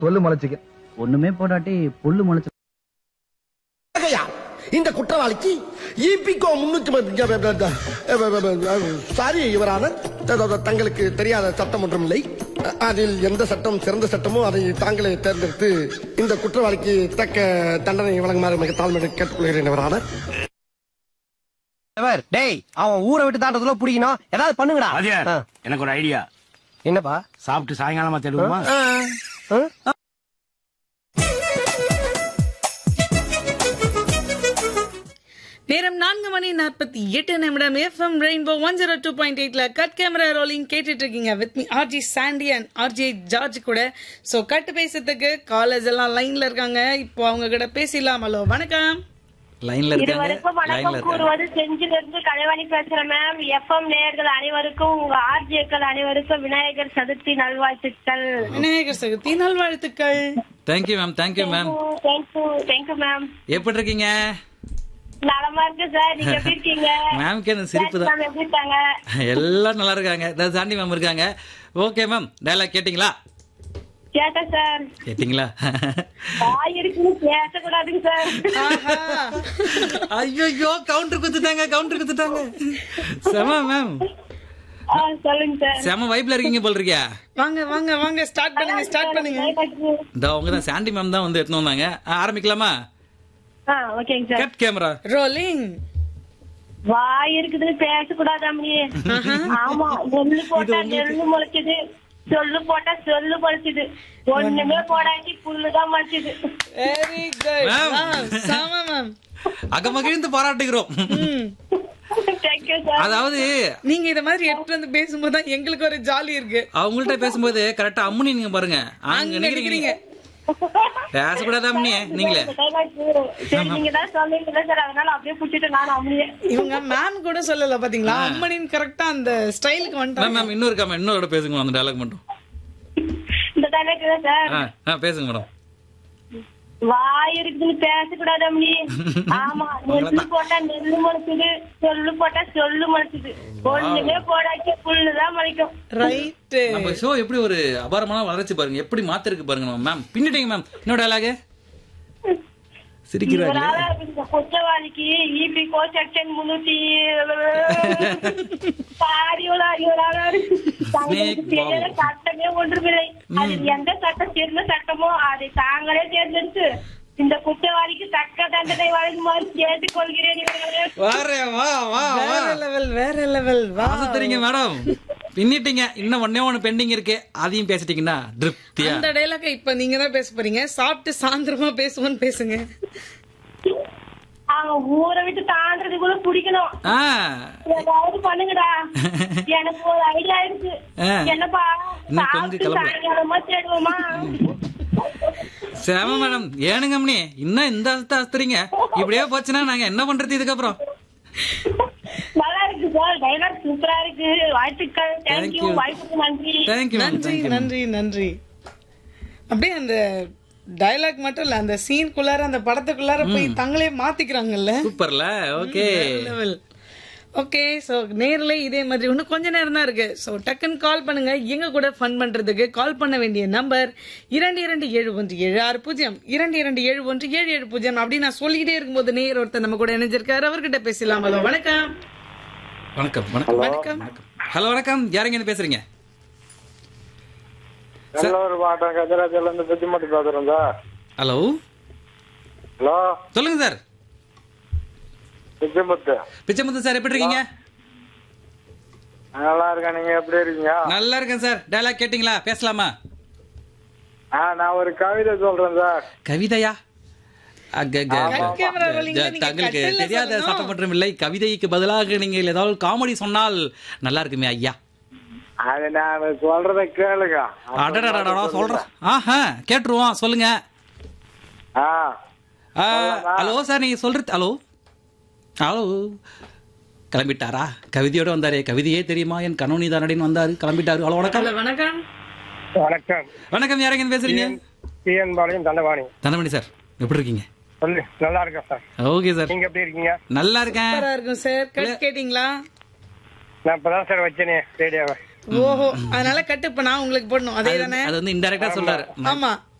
சொல்லு முளைச்சிக்க ஒண்ணுமே போடாட்டி புல்லு முளைச்சு ஆகையால் இந்த குற்றவாளிக்கு இபிகோ முன்னூத்தி சாரி யுவரான தங்களுக்கு தெரியாத சட்டம் ஒன்றும் இல்லை அதில் எந்த சட்டம் சிறந்த சட்டமோ அதை தாங்களே தேர்ந்தெடுத்து இந்த குற்றவாளிக்கு தக்க தண்டனை வழங்குமாறு மிக தாழ்மையை கேட்டுக்கொள்கிறேன் யுவரான டேய் அவன் ஊரை விட்டு தாண்டதுல பிடிக்கணும் ஏதாவது பண்ணுங்கடா வாத்தியார் ஆ, எனக்கு ஒரு ஐடியா என்னப்பா சாப்பிட்டு சாயங்காலமா தேடுவோமா ஆ? நேரம் நான்கு மணி நாற்பத்தி எட்டு நிமிடம் FM rainbow one zero two point எயிட்ல கட் கேமரா ரோலிங் கேட்டுட்டு இருக்கீங்க with me RJ Sandy and RJ George கூட ஸோ கட்டு பேசுறதுக்கு காலேஜ் எல்லாம் லைன்ல இருக்காங்க இப்போ அவங்க கிட்ட பேசிடலாம் ஹலோ வணக்கம் லைன்ல இருக்காங்க இருவருக்கும் லைன்ல வணக்கம் இருக்காங்க கூறுவது செஞ்சில இருந்து கலைவாணி பேசுறேன் மேம் எஃப்எம் நேயர்கள் அனைவருக்கும் உங்க ஆர்ஜிக்கள் அனைவருக்கும் விநாயகர் சதுர்த்தி நல்வாழ்த்துக்கள் விநாயகர் சதுர்த்தி நல்வாழ்த்துக்கள் thank you ma'am thank you ma'am thank you thank you ma'am எப்படி இருக்கீங்க நலமா இருக்கு சார் நீங்க எப்படி இருக்கீங்க மேம்க்கு எனக்கு சிரிப்பு தான் மேம் எப்படி இருக்காங்க எல்லாம் நல்லா இருக்காங்க இந்த சாண்டி மேம் இருக்காங்க ஓகே மேம் டயலாக் கேட்டிங்களா கேட்டேன் சார் கேட்டிங்களா வாய் இருக்குன்னு பேசக்கூடாதுங்க சார் ஆஹா. ஐயோ கவுண்டர் குத்துட்டாங்க கவுண்டர் குத்துட்டாங்க செம மேம் ஆ, சொல்லுங்க சார் செம வைப்ல இருக்கீங்க போல் இருக்கியா வாங்க வாங்க வாங்க ஸ்டார்ட் பண்ணுங்க ஸ்டார்ட் பண்ணுங்க இந்த அவங்க தான் சாண்டி மேம் தான் வந்து எடுத்துன்னு வந்தாங்க ஆ, ஆரம்பிக்கலாமா ஆ ஓகேங்க சார் கட் கேமரா ரோலிங் வாய் இருக்குதுன்னு பேசக்கூடாது அம்மி ஆமா நெல்லு போட்டா நெல்லு முளைக்குது சொல்லு போட்டா சொல்லு முளைச்சுது ஒண்ணுமே போடாட்டி புல்லுதான் முளைச்சுது வெரி குட் Ma'am. சாம மேம் அகமகிழ்ந்து பாராட்டுகிறோம் தேங்க்யூ சார் அதாவது நீங்க இத மாதிரி எடுத்து வந்து பேசும்போது தான் எங்களுக்கு ஒரு ஜாலி இருக்கு அவங்கள்ட்ட பேசும்போது கரெக்டா அம்முனி நீங்க பாருங்க அங்க அங்க நிக்கிறீங்க நிக்கிறீங்க பேசக்கூடாது அம்முனி நீங்களே சரி நீங்க தான் சொன்னீங்கல்ல சார் அதனால அப்படியே புடிச்சிட்டு நான் அப்படியே இவங்க மேம் கூட சொல்லல பாத்தீங்களா அம்மனின் கரெக்டா அந்த ஸ்டைலுக்கு மேம் வந்துட்டாங்க மேம் இன்னொரு கம்ம இன்னொரு பேசுங்க அந்த டயலாக் மட்டும் இந்த டைலாக் தான் சார் ஆ ஆ பேசுங்க மேடம் வாய் இருக்குதுன்னு பேசக்கூடாது அம்மி ஆமா நெல்லு போட்டா நெல்லு முளைச்சுது சொல்லு போட்டா சொல்லு முளைச்சுது ஒண்ணுமே போடாட்டி புல்லுதான் முளைக்கும் ரைட் நம்ம ஷோ எப்படி ஒரு அபாரமான வளர்ச்சி பாருங்க எப்படி மாத்திருக்கு பாருங்க நம்ம மேம் பின்னிட்டீங்க மேம் இன்னொரு டயலாக் சிரிக்கிறாங்களே இவரால இந்த குற்றவாளிக்கு இபி கோ செக்ஷன் முன்னூத்தி பாரியோல இவரால தங்களுக்கு தெரியாத சட்டமே ஒன்றுமில்லை அது எந்த சட்டம் தெரிந்த சட்டமோ அதை தாங்களே தேர்ந்தெடுத்து இந்த குற்றவாளிக்கு தக்க தண்டனை வழங்குமாறு கேட்டுக் கொள்கிறேன் இவர்களே வாரே வா வா வா வேற லெவல் வேற லெவல் வா தெரியுங்க மேடம் பின்னிட்டீங்க இன்னும் ஒன்னே ஒண்ணு பெண்டிங் இருக்கு அதையும் பேசிட்டீங்கன்னா திருப்தியா அந்த டைலாக இப்ப நீங்க தான் பேச போறீங்க சாப்பிட்டு சாயந்தரமா பேசுவோன்னு பேசுங்க அவங்க ஊரை விட்டு தாண்டறதுக்குள்ள பிடிக்கணும் ஆ ஏதாவது பண்ணுங்கடா எனக்கு ஒரு ஐடியா இருக்கு ஆ. என்னப்பா இன்னும் கொஞ்சம் சாப்பிட்டு கிளம்பல. சாயங்காலமா தேடுவோமா செம மேடம் ஏனுங்க அம்மனி இன்னும் இந்த அஸ்த அஸ்தரிங்க இப்படியே போச்சுன்னா நாங்க என்ன பண்றது இதுக்கப்புறம் நல்லா இருக்கு சார் டைலாக் சூப்பரா இருக்கு வாழ்த்துக்கள் தேங்க்யூ Thank you. வாய்ப்புக்கு நன்றி தேங்க்யூ மேம் நன்றி தேங்க்யூ நன்றி நன்றி அப்படியே அந்த டயலாக் மட்டும் இல்ல அந்த சீனுக்குள்ளார அந்த படத்துக்குள்ளார போய் தங்களே மாத்திக்கிறாங்கல்ல சூப்பர்ல ஓகே லெவல் ஓகே ஸோ நேர்ல இதே மாதிரி இன்னும் கொஞ்ச நேரம் தான் இருக்கு ஸோ டக்குன்னு கால் பண்ணுங்க எங்க கூட ஃபன் பண்றதுக்கு கால் பண்ண வேண்டிய நம்பர் இரண்டு இரண்டு ஏழு ஒன்று ஏழு ஆறு பூஜ்ஜியம் இரண்டு இரண்டு ஏழு ஒன்று ஏழு ஏழு பூஜ்ஜியம் அப்படி நான் சொல்லிக்கிட்டே இருக்கும்போது நேர் ஒருத்தர் நம்ம கூட இணைஞ்சிருக்காரு அவர்கிட்ட பேசலாம் ஹலோ வணக்கம் வணக்கம் வணக்கம் வணக்கம் ஹலோ வணக்கம் யாருங்க இருந்து பேசுறீங்க நல்லூர் மாவட்டம் கஜராஜில இருந்து புத்திமட்டு பேசுறேன் சார் ஹலோ ஹலோ சொல்லுங்க சார் புத்திமுத்து பிச்சைமுத்து சார் எப்படி இருக்கீங்க நல்லா இருக்கேன் நீங்க எப்படி இருக்கீங்க நல்லா இருக்கேன் சார் டயலாக் கேட்டிங்களா பேசலாமா ஆ நான் ஒரு கவிதை சொல்றேன் சார் கவிதையா அக்கக்க. Cut camera rolling ல நீங்க தங்களுக்கு கட்டல தெரியாத சொல்லணும். சட்டமன்றம் இல்லை கவிதைக்கு பதிலாக நீங்கள் ஏதாவது காமெடி சொன்னால் நல்லா இருக்குமே ஐயா அது நான் சொல்றத கேளுங்க அடடடடா சொல்றேன் ஆஹா கேட்டுருவோம் சொல்லுங்க ஆ ஆ, ஹலோ சார் நீங்க சொல்றது ஹலோ ஹலோ கிளம்பிட்டாரா கவிதையோட வந்தாரே கவிதையே தெரியுமா என் கணவனி தானடின்னு வந்தாரு கிளம்பிட்டாரு ஹலோ வணக்கம் ஹலோ வணக்கம் வணக்கம் வணக்கம் யாரங்க இருந்து பேசுறீங்க டிஎன் பாளையம் தண்டவாணி தனமணி சார் எப்படி இருக்கீங்க சொல்லு நல்லா இருக்கேன் சார் ஓகே சார் நீங்க எப்படி இருக்கீங்க நல்லா இருக்கேன் சூப்பரா இருக்கும் சார் கட் கேட்டீங்களா நான் இப்பதான் சார் வச்சேனே ரேடியோவை ஓஹோ அதனால கட்டு இப்ப நான் உங்களுக்கு போடணும் அதே தானே அது வந்து இன்டெரக்டா சொல்றாரு ஆமா